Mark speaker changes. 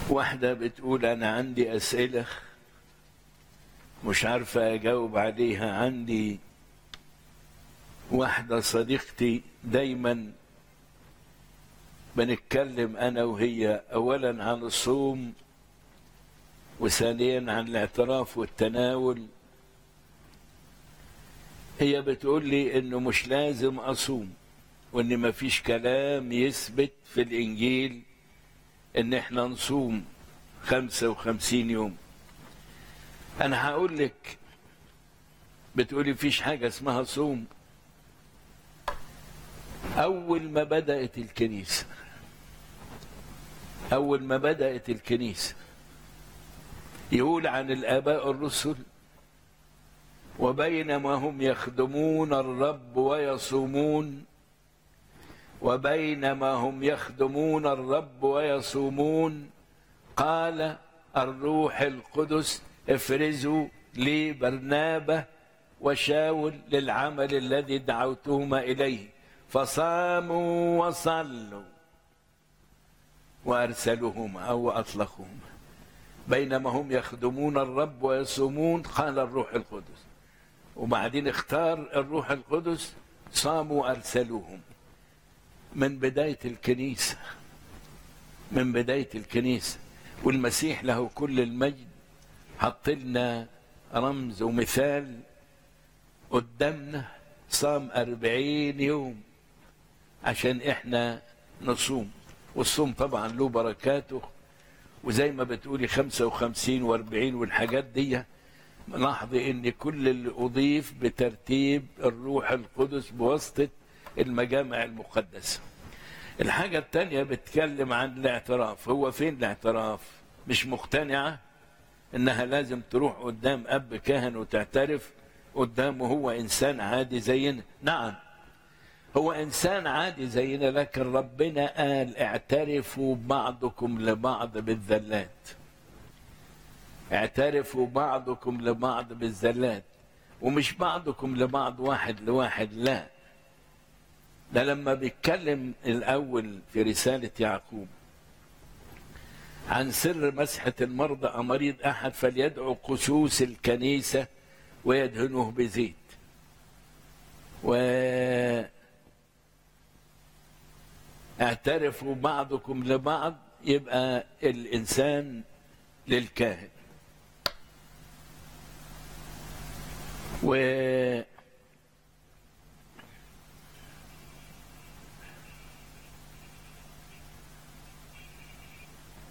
Speaker 1: واحدة بتقول أنا عندي أسئلة مش عارفة أجاوب عليها عندي واحدة صديقتي دايما بنتكلم أنا وهي أولا عن الصوم وثانيا عن الاعتراف والتناول هي بتقول لي انه مش لازم اصوم وان ما فيش كلام يثبت في الانجيل ان احنا نصوم خمسة وخمسين يوم انا هقول لك بتقولي فيش حاجة اسمها صوم اول ما بدأت الكنيسة اول ما بدأت الكنيسة يقول عن الاباء الرسل وبينما هم يخدمون الرب ويصومون وبينما هم يخدمون الرب ويصومون قال الروح القدس افرزوا لي برنابه وشاول للعمل الذي دعوتهما اليه فصاموا وصلوا وارسلوهما او اطلقوهما بينما هم يخدمون الرب ويصومون قال الروح القدس وبعدين اختار الروح القدس صاموا ارسلوهم من بدايه الكنيسه من بدايه الكنيسه والمسيح له كل المجد حط لنا رمز ومثال قدامنا صام أربعين يوم عشان احنا نصوم والصوم طبعا له بركاته وزي ما بتقولي خمسة وخمسين واربعين والحاجات دي لاحظي ان كل اللي اضيف بترتيب الروح القدس بواسطة المجامع المقدسة الحاجة التانية بتكلم عن الاعتراف هو فين الاعتراف مش مقتنعة انها لازم تروح قدام اب كاهن وتعترف قدامه هو انسان عادي زينا نعم هو انسان عادي زينا لكن ربنا قال اعترفوا بعضكم لبعض بالذلات اعترفوا بعضكم لبعض بالذلات ومش بعضكم لبعض واحد لواحد لا ده لما بيتكلم الاول في رساله يعقوب عن سر مسحه المرضى امريض احد فليدعو قسوس الكنيسه ويدهنه بزيت و اعترفوا بعضكم لبعض يبقى الانسان للكاهن و